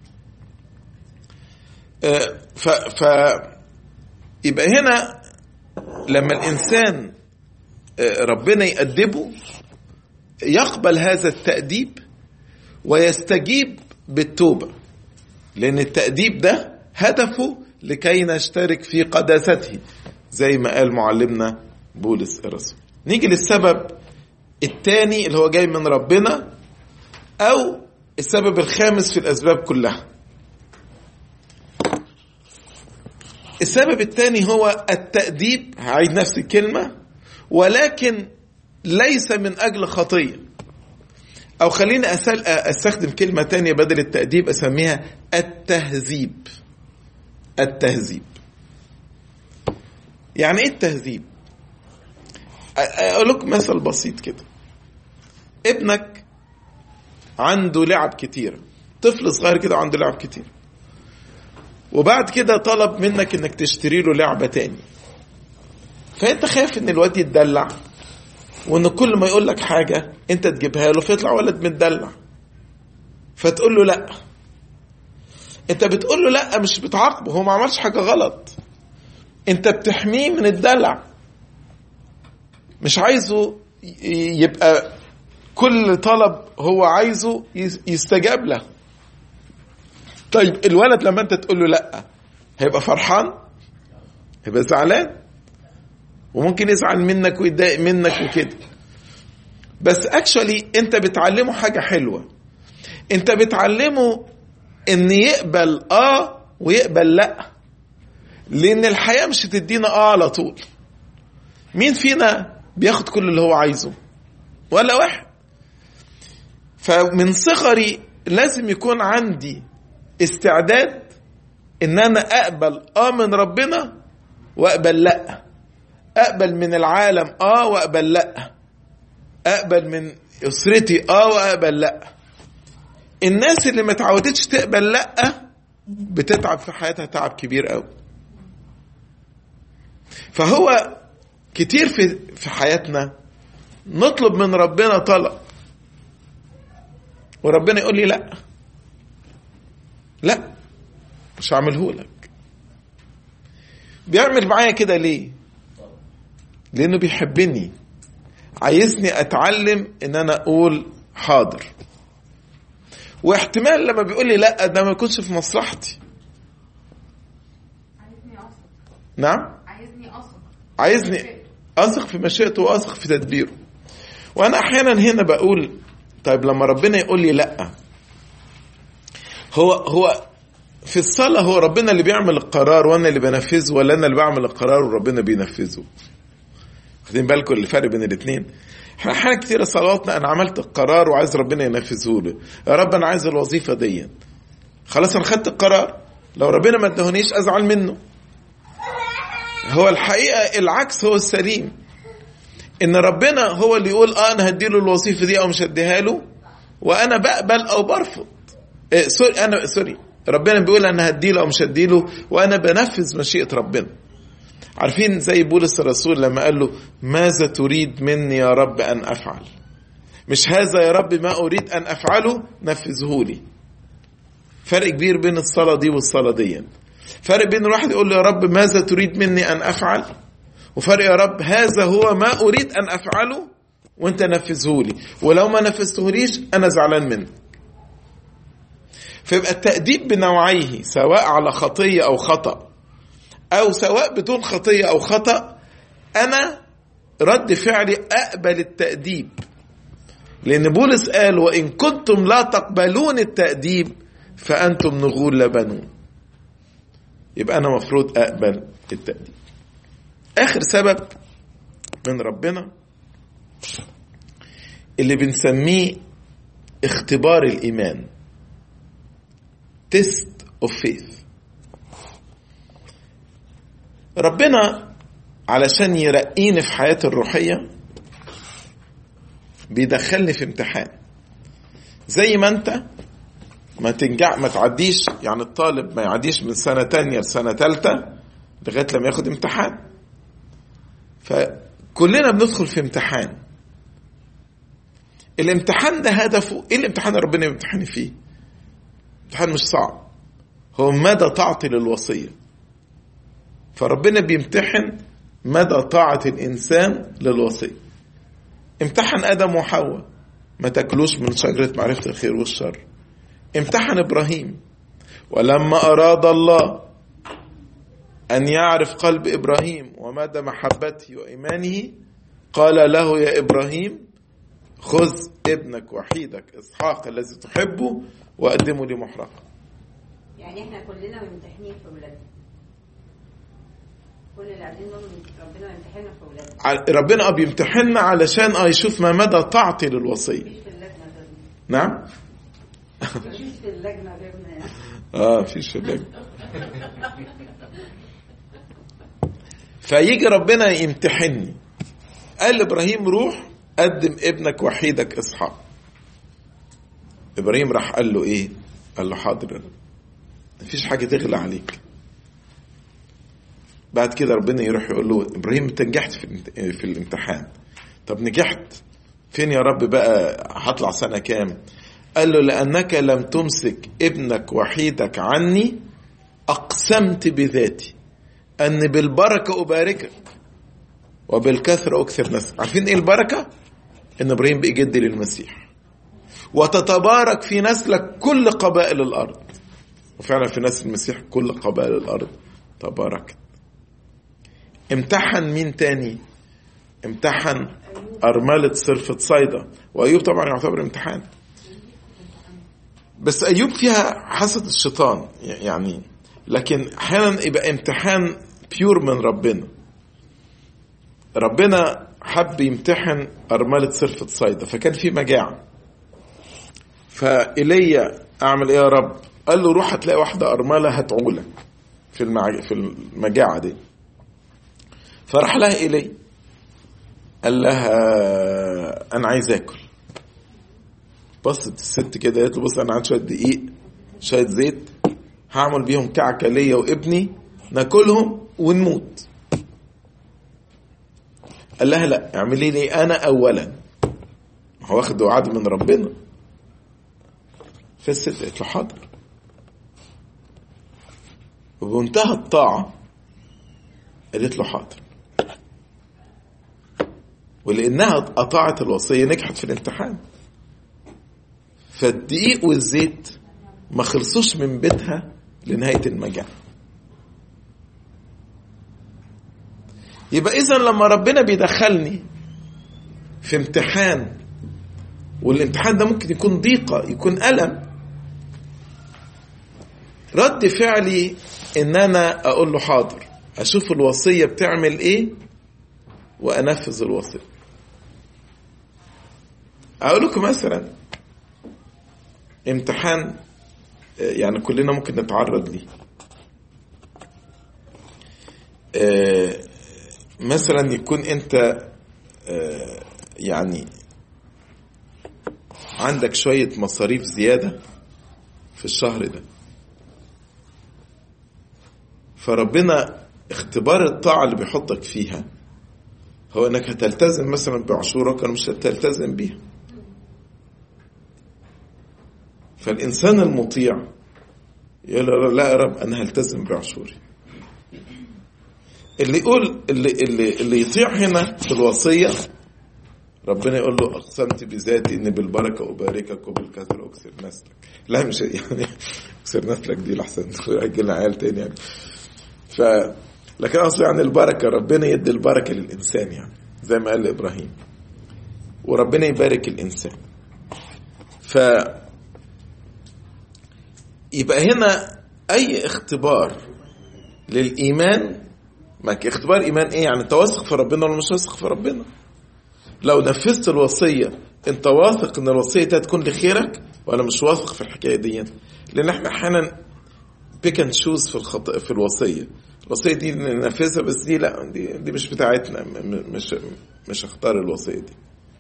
آه ف ف يبقى هنا لما الانسان آه ربنا يأدبه يقبل هذا التأديب ويستجيب بالتوبة لأن التأديب ده هدفه لكي نشترك في قداسته زي ما قال معلمنا بولس الرسول نيجي للسبب الثاني اللي هو جاي من ربنا أو السبب الخامس في الأسباب كلها السبب الثاني هو التأديب هعيد نفس الكلمة ولكن ليس من أجل خطية أو خليني أسأل أستخدم كلمة تانية بدل التأديب أسميها التهذيب التهذيب يعني إيه التهذيب أقول لكم مثل بسيط كده ابنك عنده لعب كتيرة طفل صغير كده عنده لعب كتير وبعد كده طلب منك انك تشتري له لعبة تاني فانت خايف ان الواد يتدلع وان كل ما يقول لك حاجة انت تجيبها له فيطلع ولد متدلع فتقول له لا انت بتقول له لا مش بتعاقبه هو ما عملش حاجة غلط انت بتحميه من الدلع مش عايزه يبقى كل طلب هو عايزه يستجاب له طيب الولد لما انت تقول له لا هيبقى فرحان هيبقى زعلان وممكن يزعل منك ويتضايق منك وكده بس اكشولي انت بتعلمه حاجه حلوه انت بتعلمه ان يقبل اه ويقبل لا لان الحياه مش هتدينا اه على طول مين فينا بياخد كل اللي هو عايزه ولا واحد فمن صغري لازم يكون عندي استعداد ان انا اقبل اه من ربنا واقبل لا اقبل من العالم اه واقبل لا اقبل من اسرتي اه واقبل لا الناس اللي ما تعودتش تقبل لا بتتعب في حياتها تعب كبير قوي فهو كتير في في حياتنا نطلب من ربنا طلب وربنا يقول لي لا لا مش هعمله لك بيعمل معايا كده ليه لانه بيحبني عايزني اتعلم ان انا اقول حاضر واحتمال لما بيقول لي لا ده ما يكونش في مصلحتي عايزني اثق نعم عايزني اثق عايزني اثق في مشيئته واثق في تدبيره وانا احيانا هنا بقول طيب لما ربنا يقول لي لا هو هو في الصلاة هو ربنا اللي بيعمل القرار وانا اللي بنفذه ولا انا اللي بعمل القرار وربنا بينفذه واخدين بالكم الفرق بين الاثنين احنا احيانا كتير صلواتنا انا عملت القرار وعايز ربنا ينفذه لي يا رب انا عايز الوظيفه دي خلاص انا خدت القرار لو ربنا ما ادهونيش ازعل منه هو الحقيقه العكس هو السليم ان ربنا هو اللي يقول اه انا هديله الوظيفه دي او مش هديها له وانا بقبل او برفض إيه سوري انا سوري ربنا بيقول انا هديله او مش هديله وانا بنفذ مشيئه ربنا عارفين زي بولس الرسول لما قال له ماذا تريد مني يا رب ان افعل مش هذا يا رب ما اريد ان افعله نفذه لي فرق كبير بين الصلاه دي والصلاه دي فرق بين الواحد يقول له يا رب ماذا تريد مني ان افعل وفرق يا رب هذا هو ما اريد ان افعله وانت نفذه لي ولو ما نفذتهوليش انا زعلان منك فيبقى التأديب بنوعيه سواء على خطية أو خطأ أو سواء بدون خطية أو خطأ أنا رد فعلي أقبل التأديب لأن بولس قال وإن كنتم لا تقبلون التأديب فأنتم نغول لا بنون يبقى أنا مفروض أقبل التأديب آخر سبب من ربنا اللي بنسميه اختبار الإيمان تيست اوف فيث ربنا علشان يرقيني في حياتي الروحية بيدخلني في امتحان زي ما انت ما تنجع ما تعديش يعني الطالب ما يعديش من سنة تانية لسنة تالتة لغاية لما ياخد امتحان فكلنا بندخل في امتحان الامتحان ده هدفه ايه الامتحان اللي ربنا يمتحني فيه امتحان مش صعب هو مدى طاعتي للوصية فربنا بيمتحن مدى طاعة الإنسان للوصية امتحن آدم وحواء ما تاكلوش من شجرة معرفة الخير والشر امتحن إبراهيم ولما أراد الله أن يعرف قلب إبراهيم ومدى محبته وإيمانه قال له يا إبراهيم خذ ابنك وحيدك إسحاق الذي تحبه وقدمه لي محرقة يعني احنا كلنا ممتحنين في ولادنا كل اللي قاعدين دول ربنا يمتحننا في ولادنا ربنا اه بيمتحننا علشان اه يشوف ما مدى طاعتي للوصية مفيش في اللجنة غيرنا نعم مفيش في اللجنة غيرنا يعني اه مفيش في اللجنة فيجي ربنا يمتحني قال لابراهيم روح قدم ابنك وحيدك اسحاق ابراهيم راح قال له ايه قال له حاضر مفيش حاجه تغلى عليك بعد كده ربنا يروح يقول له ابراهيم انت نجحت في الامت- في الامتحان طب نجحت فين يا رب بقى هطلع سنه كام قال له لانك لم تمسك ابنك وحيدك عني اقسمت بذاتي ان بالبركه اباركك وبالكثره اكثر نسل عارفين ايه البركه ان ابراهيم بقى جد للمسيح وتتبارك في نسلك كل قبائل الارض وفعلا في نسل المسيح كل قبائل الارض تباركت امتحن مين تاني امتحن أرملة صرفة صيدا وأيوب طبعا يعتبر امتحان بس أيوب فيها حسد الشيطان يعني لكن أحيانا يبقى امتحان بيور من ربنا ربنا حب يمتحن أرملة صرفة صيدا فكان في مجاعة فإيليا أعمل إيه يا رب قال له روح هتلاقي واحدة أرملة هتعولك في المع... في المجاعة دي فراح لها إيليا قال لها أنا عايز آكل بصت الست كده قالت له بص أنا عندي شوية دقيق شوية زيت هعمل بيهم كعكة ليا وابني ناكلهم ونموت قال لها لا اعملي لي انا اولا هو واخد وعد من ربنا فالست قالت له حاضر وبمنتهى الطاعة قالت له حاضر ولأنها أطاعت الوصية نجحت في الامتحان فالدقيق والزيت ما خلصوش من بيتها لنهاية المجاعة يبقى إذا لما ربنا بيدخلني في امتحان والامتحان ده ممكن يكون ضيقة يكون ألم رد فعلي إن أنا أقول له حاضر أشوف الوصية بتعمل إيه وأنفذ الوصية اقول لكم مثلا امتحان يعني كلنا ممكن نتعرض ليه مثلا يكون انت يعني عندك شوية مصاريف زيادة في الشهر ده فربنا اختبار الطاعة اللي بيحطك فيها هو انك هتلتزم مثلا بعشورك ولا مش هتلتزم بيها فالإنسان المطيع يقول لا يا رب أنا هلتزم بعشوري اللي يقول اللي, اللي, اللي يطيع هنا في الوصية ربنا يقول له أقسمت بذاتي إن بالبركة أباركك وبالكثرة أكسر نسلك لا مش يعني أكسر نسلك دي لحسن يأجل عيال تاني يعني ف لكن أصل يعني البركة ربنا يدي البركة للإنسان يعني زي ما قال لإبراهيم وربنا يبارك الإنسان ف يبقى هنا أي اختبار للإيمان ما اختبار إيمان إيه يعني أنت واثق في ربنا ولا مش واثق في ربنا لو نفذت الوصية أنت واثق إن الوصية دي هتكون لخيرك ولا مش واثق في الحكاية دي لأن إحنا أحيانا بيك اند شوز في الخط... في الوصية الوصية دي ننفذها بس دي لا دي, دي مش بتاعتنا مش مش هختار الوصية دي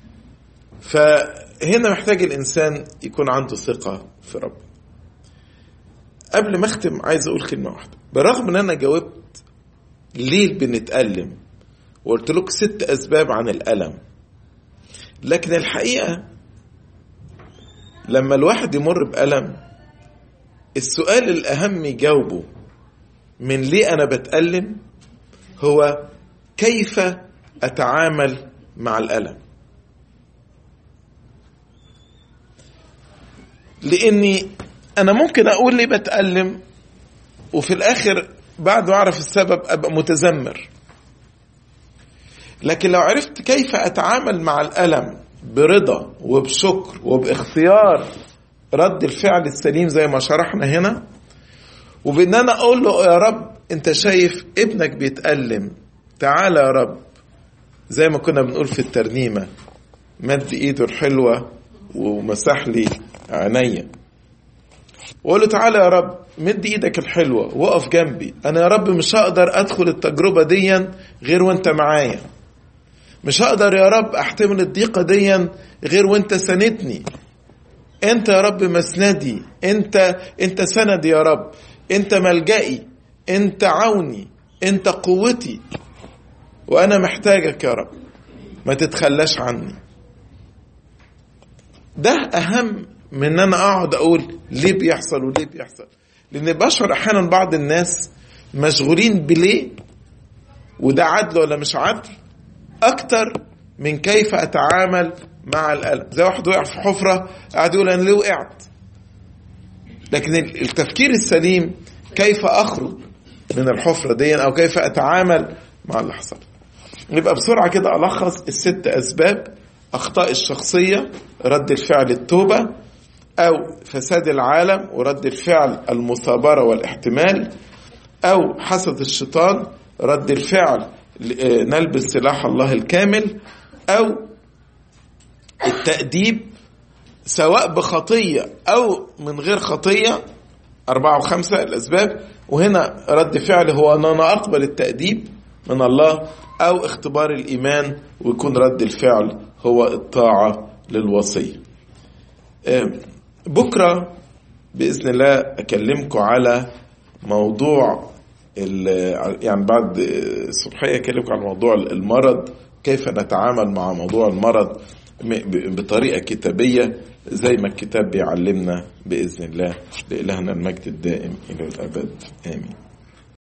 فهنا محتاج الإنسان يكون عنده ثقة في ربه قبل ما اختم عايز اقول كلمه واحده برغم ان انا جاوبت ليه بنتألم وقلت لك ست اسباب عن الالم لكن الحقيقه لما الواحد يمر بألم السؤال الأهم يجاوبه من ليه أنا بتألم هو كيف أتعامل مع الألم لأني انا ممكن اقول ليه بتألم وفي الاخر بعد ما اعرف السبب ابقى متذمر لكن لو عرفت كيف اتعامل مع الالم برضا وبشكر وباختيار رد الفعل السليم زي ما شرحنا هنا وبان انا اقول له يا رب انت شايف ابنك بيتألم تعالى يا رب زي ما كنا بنقول في الترنيمه مد ايده الحلوه ومسح لي عينيا وقول له تعالى يا رب مد ايدك الحلوه وقف جنبي انا يا رب مش هقدر ادخل التجربه دي غير وانت معايا مش هقدر يا رب احتمل الضيقه دي غير وانت ساندني انت يا رب مسندي انت انت سندي يا رب انت ملجئي انت عوني انت قوتي وانا محتاجك يا رب ما تتخلاش عني ده اهم من ان انا اقعد اقول ليه بيحصل وليه بيحصل لان بشعر احيانا بعض الناس مشغولين بليه وده عدل ولا مش عدل اكتر من كيف اتعامل مع الالم زي واحد وقع في حفره قاعد يقول انا ليه وقعت لكن التفكير السليم كيف اخرج من الحفره دي او كيف اتعامل مع اللي حصل يبقى بسرعه كده الخص الست اسباب اخطاء الشخصيه رد الفعل التوبه أو فساد العالم ورد الفعل المثابرة والاحتمال أو حسد الشيطان رد الفعل نلبس سلاح الله الكامل أو التأديب سواء بخطية أو من غير خطية أربعة وخمسة الأسباب وهنا رد فعل هو أن أنا أقبل التأديب من الله أو اختبار الإيمان ويكون رد الفعل هو الطاعة للوصية بكرة بإذن الله أكلمكم على موضوع يعني بعد الصبحية أكلمكم على موضوع المرض كيف نتعامل مع موضوع المرض بطريقة كتابية زي ما الكتاب بيعلمنا بإذن الله لإلهنا المجد الدائم إلى الأبد آمين